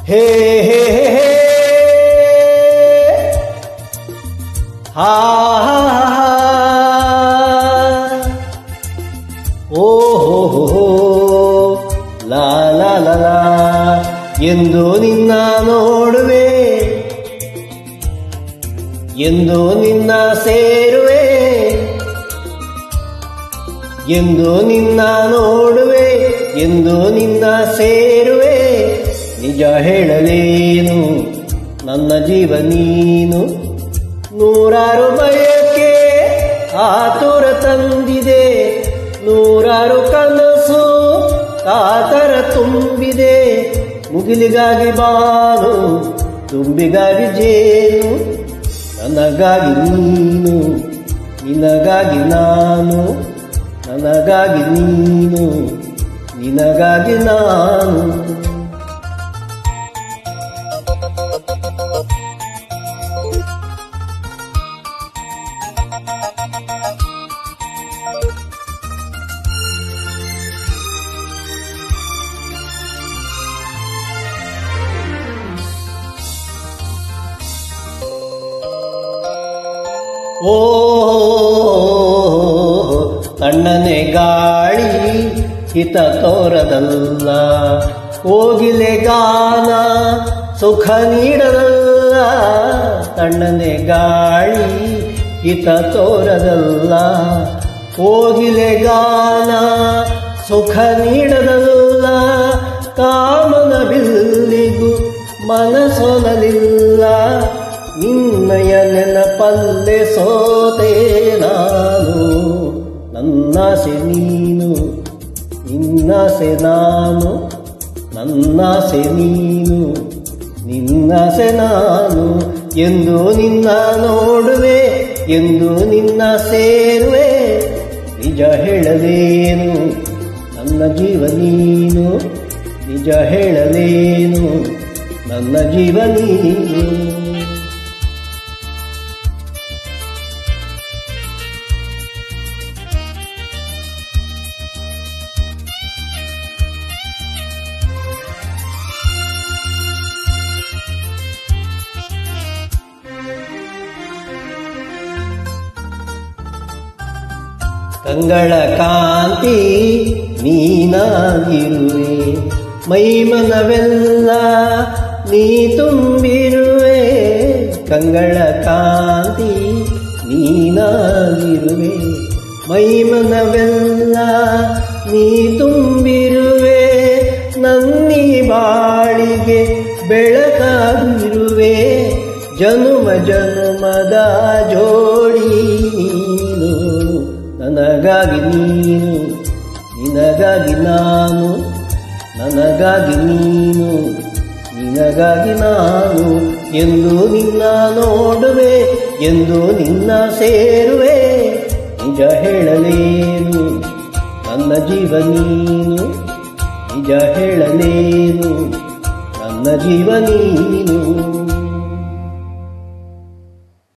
ಹೇ ಹೇ ಹೇ ಹೇ ಹಾ ಹಾ ಹಾ ಓ ಹೋ ಹೋ ಹೋ ಲಾ ಲಾ ಲಾ ಲಾ ಎಂದು ನಿನ್ನ ನೋಡುವೆ ಎಂದು ನಿನ್ನ ಸೇರುವೆ ಎಂದು ನಿನ್ನ ನೋಡುವೆ ಎಂದು ನಿನ್ನ ಸೇರುವೆ ನಿಜ ಹೇಳಲೇನು ನನ್ನ ಜೀವ ನೀನು ನೂರಾರು ಬಯಕೆ ಆತುರ ತಂದಿದೆ ನೂರಾರು ಕನಸು ಕಾತರ ತುಂಬಿದೆ ಮುಗಿಲಿಗಾಗಿ ಬಾನು ತುಂಬಿಗಾಗಿ ಜೇನು ನನಗಾಗಿ ನೀನು ನಿನಗಾಗಿ ನಾನು ನನಗಾಗಿ ನೀನು ನಿನಗಾಗಿ ನಾನು ಓ ತಣ್ಣನೆ ಗಾಳಿ ಹಿತ ತೋರದಲ್ಲ ಕೋಗಿಲೆ ಗಾನ ಸುಖ ನೀಡದಲ್ಲ ತಣ್ಣನೆ ಗಾಳಿ ಹಿತ ತೋರದಲ್ಲ ಕೋಗಿಲೆ ಗಾನ ಸುಖ ನೀಡದಲ್ಲ ಕಾಮನ ಬಿಲ್ಲಿಗೂ ಮನಸೊನಲಿಲ್ಲ ನಿನ್ನಯ ನೆನಪಲ್ಲೆ ಸೋತೆ ನಾನು ನನ್ನಾಸೆ ನೀನು ನಿನ್ನಾಸೆ ನಾನು ನನ್ನಾಸೆ ನೀನು ನಿನ್ನಾಸೆ ನಾನು ಎಂದು ನಿನ್ನ ನೋಡುವೆ ಎಂದು ನಿನ್ನ ಸೇರುವೆ ನಿಜ ಹೇಳಲೇನು ನನ್ನ ಜೀವ ನೀನು ನಿಜ ಹೇಳಲೇನು ನನ್ನ ಜೀವ ನೀನು ಕಂಗಳ ಕಾಂತಿ ನೀನಾಗಿರುವೆ ಮೈಮನವೆಲ್ಲ ನೀ ತುಂಬಿರುವೆ ಕಂಗಳ ಕಾಂತಿ ನೀನಾಗಿರುವೆ ಮೈಮನವೆಲ್ಲ ನೀ ತುಂಬಿರುವೆ ನನ್ನಿ ಬಾಳಿಗೆ ಬೆಳಕಾಗಿರುವೆ ಜನುಮ ಜನುಮದ ಜೋಡಿ ನೀನು ನನಗಾಗಿ ನೀನು ನಿನಗಾಗಿ ನಾನು ನನಗಾಗಿ ನೀನು ನಿನಗಾಗಿ ನಾನು ಎಂದು ನಿನ್ನ ನೋಡುವೆ ಎಂದು ನಿನ್ನ ಸೇರುವೆ ನಿಜ ಹೇಳಲೇನು ನನ್ನ ಜೀವ ನೀನು ನಿಜ ಹೇಳಲೇನು ನನ್ನ ಜೀವ ನೀನು